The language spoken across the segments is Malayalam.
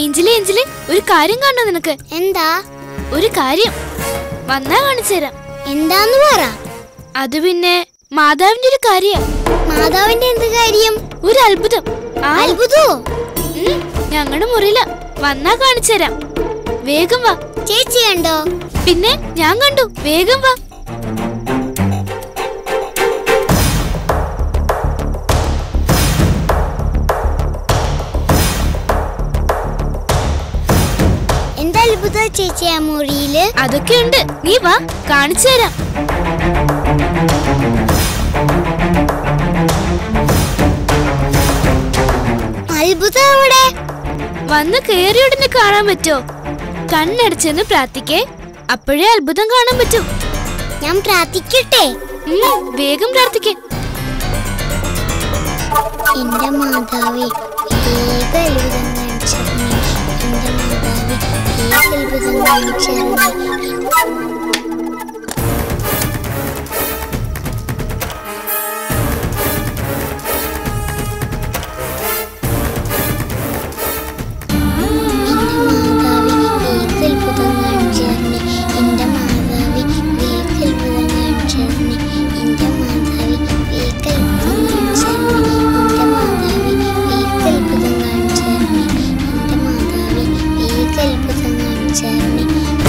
ഏഞ്ചലി ഏഞ്ചലി ഒരു കാര്യം കാണണം നിനക്ക് എന്താ ഒരു കാര്യം വന്നാ കാണിച്ചു തരാം എന്താന്ന് പറ അത് പിന്നെ മാതാവിന്റെ ഒരു കാര്യ മാതാവിന്റെ എന്ത് കാര്യം ഒരു അത്ഭുതം ആ അത്ഭുതോ ഉം, ഞങ്ങളുടെ മുറിയില വന്നാ കാണിച്ചു തരാം വേഗം വാ ചേച്ചി കണ്ടോ പിന്നെ ഞാൻ കണ്ടു വേഗം വാ എന്താ അത്ഭുത ചേച്ചി ആ മുറിയില് അതൊക്കെയുണ്ട് നീ വാ കാണിച്ചു തരാം അത്ഭുതം അവിടെ വന്ന് കയറിയുടനെ കാണാൻ പറ്റോ കണ്ണടച്ചെന്ന് പ്രാർത്ഥിക്കേ അപ്പോഴേ അത്ഭുതം കാണാൻ പറ്റൂ ഞാൻ പ്രാർത്ഥിക്കട്ടെ ഉം, വേഗം പ്രാർത്ഥിക്കേ എന്റെ മാതാവേ ഏക അത്ഭുതം കാണിച്ചിരുന്നേ എന്റെ മാതാവേ ഏക അത്ഭുതം കാണിച്ചിരുന്നേ എന്റെ മാതാവേ ഏക അത്ഭുതം കാണിച്ചിരുന്നേ എന്റെ മാതാവേ ഏക അത്ഭുതം കാണിച്ചിരുന്നേ എന്റെ മാതാവേ ഏക അത്ഭുതം കാണിച്ചിരുന്നേ എന്റെ മാതാവേ ഏക അത്ഭുതം കാണിച്ചിരുന്നേ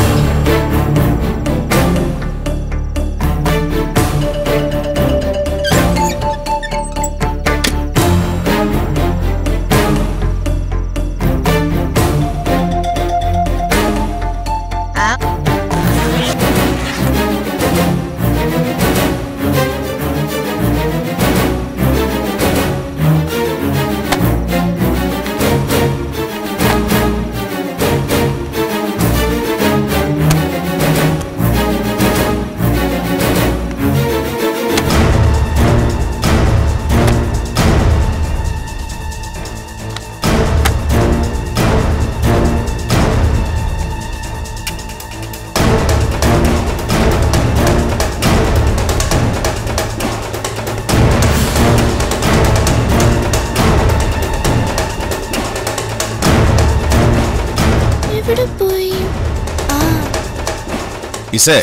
എവിടെ പോയി ആ ഇസേ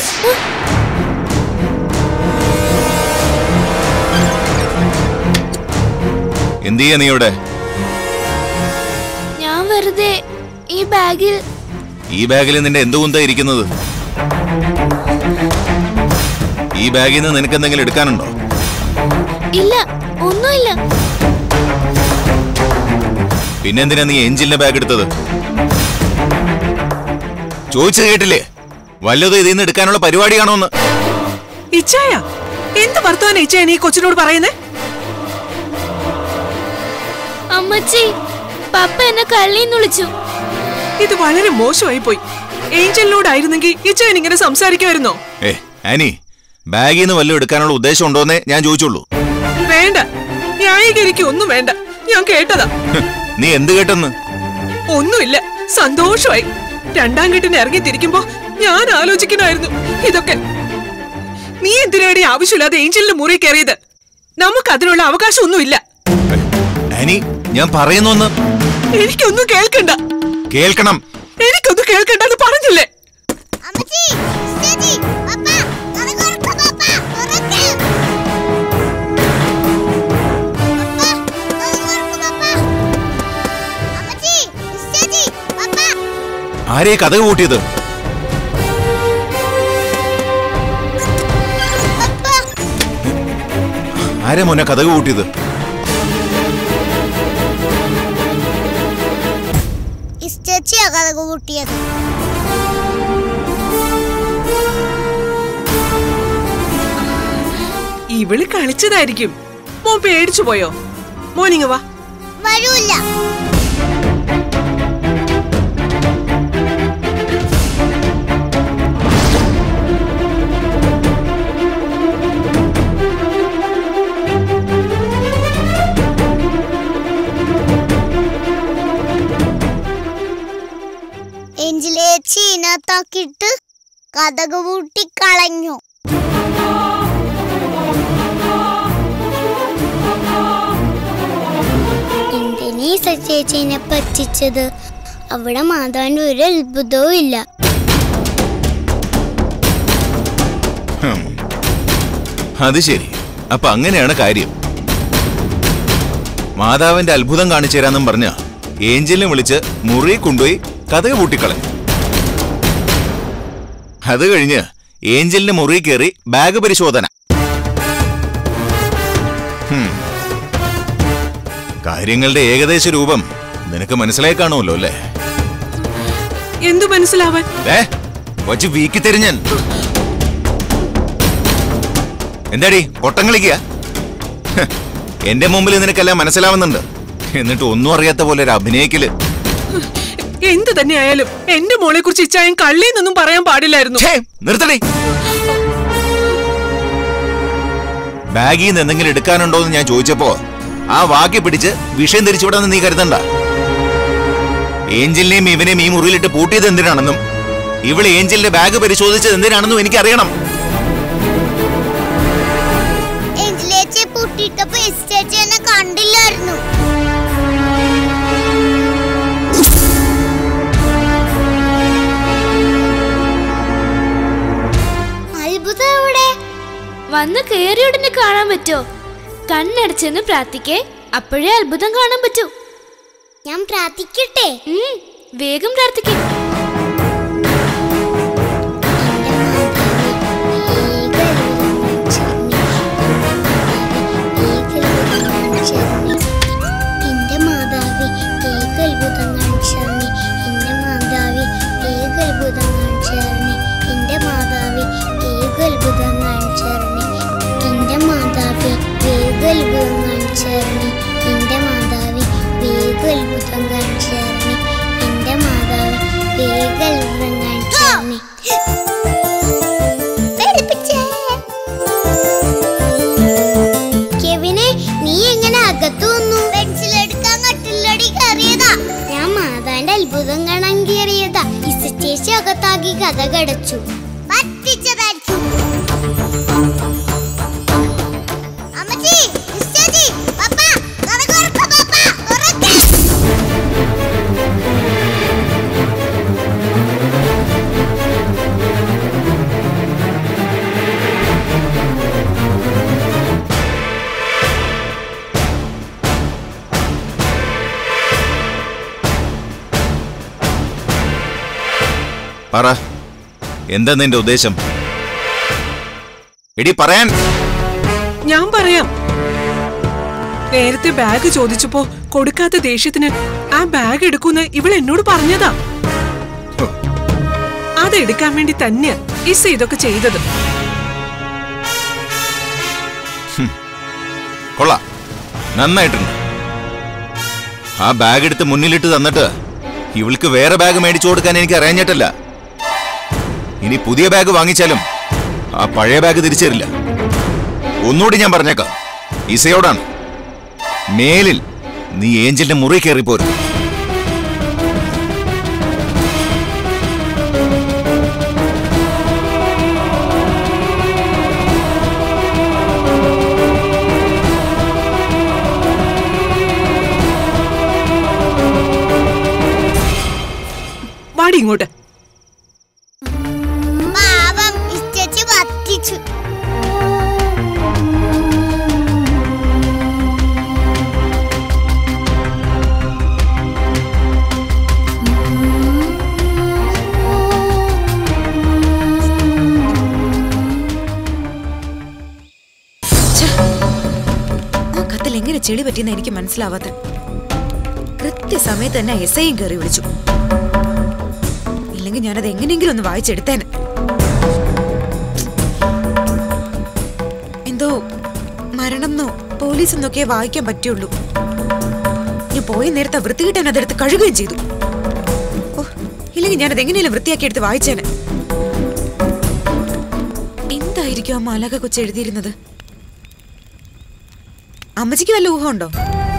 എന്ത് ചെയ്യാ നീ ഇവിടെ ഞാൻ വെറുതെ ഈ ബാഗിൽ ഈ ബാഗിൽ നിന്റെ എന്ത് കുന്താ ഇരിക്കുന്നത് ഈ ബാഗിൽ നിന്ന് നിനക്ക് എന്തെങ്കിലും എടുക്കാനുണ്ടോ ഇല്ല ഒന്നുമില്ല പിന്നെന്തിനാ നീ എഞ്ചിന്റെ ബാഗ് എടുത്തത് ചോദിച്ചു കേട്ടില്ലേ വല്ലതും ഇതിൽ നിന്ന് എടുക്കാനുള്ള പരിപാടിയാണോന്ന് ഇച്ചായ എന്ത് വർത്തമാനം ഇച്ചായ നീ കൊച്ചിനോട് പറയുന്നേ അമ്മച്ചി പപ്പ എന്നെ കള്ളിന്ന് വിളിച്ചു ഇത് വളരെ മോശമായി പോയി ഏഞ്ചലിനോടായിരുന്നെങ്കിൽ ഇച്ചായൻ ഇങ്ങനെ സംസാരിക്കുമായിരുന്നോ ഏ ആനി ബാഗിൽ നിന്ന് വല്ലതും എടുക്കാനുള്ള ഉദ്ദേശം ഉണ്ടോന്നേ ഞാൻ ചോദിച്ചുള്ളൂ വേണ്ട ന്യായീകരിക്കും ഒന്നും വേണ്ട ഞാൻ കേട്ടതാ ഹ്, നീ എന്ത് കേട്ടെന്ന് ഒന്നുമില്ല സന്തോഷമായി രണ്ടാം കെട്ടിന് ഇറങ്ങി തിരിക്കുമ്പോ ഞാൻ ആലോചിക്കണമായിരുന്നു ഇതൊക്കെ നീ എന്തിനാടി ആവശ്യമില്ലാതെ ഏഞ്ചലിന്റെ മുറി കയറിയത് നമുക്ക് അതിനുള്ള അവകാശം ഒന്നുമില്ല ഏ, ആനി ഞാൻ പറയുന്നൊന്ന് എനിക്കൊന്നും കേൾക്കണ്ട കേൾക്കണം എനിക്കൊന്നും കേൾക്കണ്ടെന്ന് പറഞ്ഞില്ലേ അമ്മച്ചി ചേച്ചി പപ്പ അത് തുറക്ക് പപ്പ തുറക്ക് പപ്പ അത് തുറക്ക് പപ്പ അമ്മച്ചി ചേച്ചി പപ്പ ആരെയെ കഥ കൂട്ടിയത് പപ്പ ആരെ മോനെ കഥ കൂട്ടിയത് ചേച്ചിയാ കഥ കൂട്ടിയത് ഇവിളി കളിച്ചതായിരിക്കും മോൻ പേടിച്ചു പോയോ മോനിങ്ങ വാ വരൂല്ല എഞ്ചിലേച്ചി ഇതിനകത്താക്കിയിട്ട് കഥക് പൂട്ടി കളഞ്ഞു എന്തിനീ ചേച്ചീനെ പറ്റിച്ചത് അവിടെ മാതാവിന്റെ ഒരു അത്ഭുതവും ഇല്ല ഹും. അത് ശരി അപ്പൊ അങ്ങനെയാണ് കാര്യം മാതാവിന്റെ അത്ഭുതം കാണിച്ചു തരാന്നും പറഞ്ഞ ഏഞ്ചലിനെ വിളിച്ച് മുറി കൊണ്ടുപോയി കഥക പൂട്ടിക്കളഞ്ഞു അത് കഴിഞ്ഞ് ഏഞ്ചലിന്റെ മുറി കയറി ബാഗ് പരിശോധന ഹും. കാര്യങ്ങളുടെ ഏകദേശ രൂപം നിനക്ക് മനസ്സിലായി കാണുമല്ലോ അല്ലേ എന്തു മനസ്സിലാവാൻ ഏ കൊച്ചു വീക്കി തരും എന്താടി പൊട്ടം കളിക്കുക ഹ്, എന്റെ മുമ്പിൽ നിനക്കെല്ലാം മനസ്സിലാവുന്നുണ്ട് എന്നിട്ട് ഒന്നും അറിയാത്ത പോലെ ഒരു അഭിനയിക്കല് എന്ത് തന്നെയായാലും എന്റെ മോളെ കുറിച്ച് ഇച്ചായൻ കള്ളിന്നൊന്നും പറയാൻ പാടില്ലായിരുന്നു ഛേ, നിർത്തടി ബാഗിൽ നിന്ന് എന്തെങ്കിലും എടുക്കാനുണ്ടോ എന്ന് ഞാൻ ചോദിച്ചപ്പോ ആ വാക്കി പിടിച്ച് വിഷയം തിരിച്ചുവിടാന്ന് നീ കരുതണ്ട ഏഞ്ചലിനെയും ഇവനെയും ഈ മുറിയിലിട്ട് പൂട്ടിയത് എന്തിനാണെന്നും ഇവള് ഏഞ്ചലിന്റെ ബാഗ് പരിശോധിച്ചത് എന്തിനാണെന്നും എനിക്കറിയണം എഞ്ചിലേച്ചെ പൂട്ടിയിട്ടപ്പോ എസ് ചേച്ചി എന്നെ കണ്ടില്ലായിരുന്നു അത്ഭുതം എവിടെ വന്ന് കയറിയ ഉടനെ കാണാൻ പറ്റോ കണ്ണടച്ചെന്ന് പ്രാർത്ഥിക്കേ അപ്പോഴേ അത്ഭുതം കാണാൻ പറ്റൂ ഞാൻ പ്രാർത്ഥിക്കട്ടെ ഉം, വേഗം പ്രാർത്ഥിക്കേ എന്റെ മാതാവി ഏകത്ഭുതം കാണിച്ചറിഞ്ഞി എന്റെ മാതാവി ഏകത്ഭുതം കാണിച്ചറിഞ്ഞി എന്റെ മാതാവി ഏകത്ഭുതം കാണിച്ചറിഞ്ഞി എന്റെ മാതാവി ഏകത്ഭുതം കാണിച്ചറിഞ്ഞി എന്റെ മാതാവി ഏകത്ഭുതം കാണിച്ചറിഞ്ഞി എന്റെ മാതാവി ഏകത്ഭുതം കാണിച്ചറിഞ്ഞി കെവിനെ നീ എങ്ങനെ അകത്തു വന്നു പെൻസിൽ എടുക്കാൻ കട്ടിലടി കയറിയതാ ഞാൻ മാതാന്റെ അത്ഭുതം കാണാൻ കയറിയതാ ഇസച്ചേച്ചി അകത്താക്കി കഥ കടച്ചു പറ്റിച്ചതായിരിക്കും അമ്മച്ചി ഇസച്ചേച്ചി പപ്പ കഥ തുറക്ക് പപ്പ തുറക്ക് പറ എന്താ നിന്റെ ഉദ്ദേശം എടി പറയാൻ ഞാൻ പറയാം നേരത്തെ ബാഗ് ചോദിച്ചപ്പോ കൊടുക്കാത്ത ദേഷ്യത്തിന് ആ ബാഗ് എടുക്കൂന്ന് ഇവൾ എന്നോട് പറഞ്ഞതാ ഹോ, അതെടുക്കാൻ വേണ്ടി തന്നെയാ ഇസ ഇതൊക്കെ ചെയ്തത് കൊള്ളാം നന്നായിട്ടുണ്ട് ആ ബാഗ് എടുത്ത് മുന്നിലിട്ട് തന്നിട്ട് ഇവൾക്ക് വേറെ ബാഗ് മേടിച്ചു കൊടുക്കാൻ എനിക്ക് അറിയാഞ്ഞിട്ടല്ല ഇനി പുതിയ ബാഗ് വാങ്ങിച്ചാലും ആ പഴയ ബാഗ് തിരിച്ചു തരില്ല ഒന്നുകൂടി ഞാൻ പറഞ്ഞേക്കാം ഇസയോടാണ് മേലിൽ നീ ഏഞ്ചലിന്റെ മുറി കയറി പോരും വാടി ഇങ്ങോട്ട് പാവം ഇച്ചേച്ചി പറ്റിച്ചു ഛെ, ആ കത്തിൽ എങ്ങനെ ചെളി പറ്റിയെന്ന് എനിക്ക് മനസ്സിലാവാത്ത കൃത്യസമയത്ത് തന്നെ എസ് ഐയും കയറി വിളിച്ചു ഇല്ലെങ്കിൽ ഞാനത് എങ്ങനെയെങ്കിലും ഒന്ന് വായിച്ചെടുത്തേനെ എന്തോ മരണം എന്നോ പോലീസ് എന്നൊക്കെ വായിക്കാൻ പറ്റുള്ളൂ ഞാൻ പോയ നേരത്തെ വൃത്തികിട്ടാൻ അതെടുത്ത് കഴുകുകയും ചെയ്തു ഓ ഇല്ലെങ്കിൽ ഞാനത് എങ്ങനെയല്ല വൃത്തിയാക്കി എടുത്ത് വായിച്ചേനെ എന്തായിരിക്കും ആ മാലാക കൊച്ചു എഴുതിയിരുന്നത് അമ്മച്ചിക്ക് വല്ല ഊഹമുണ്ടോ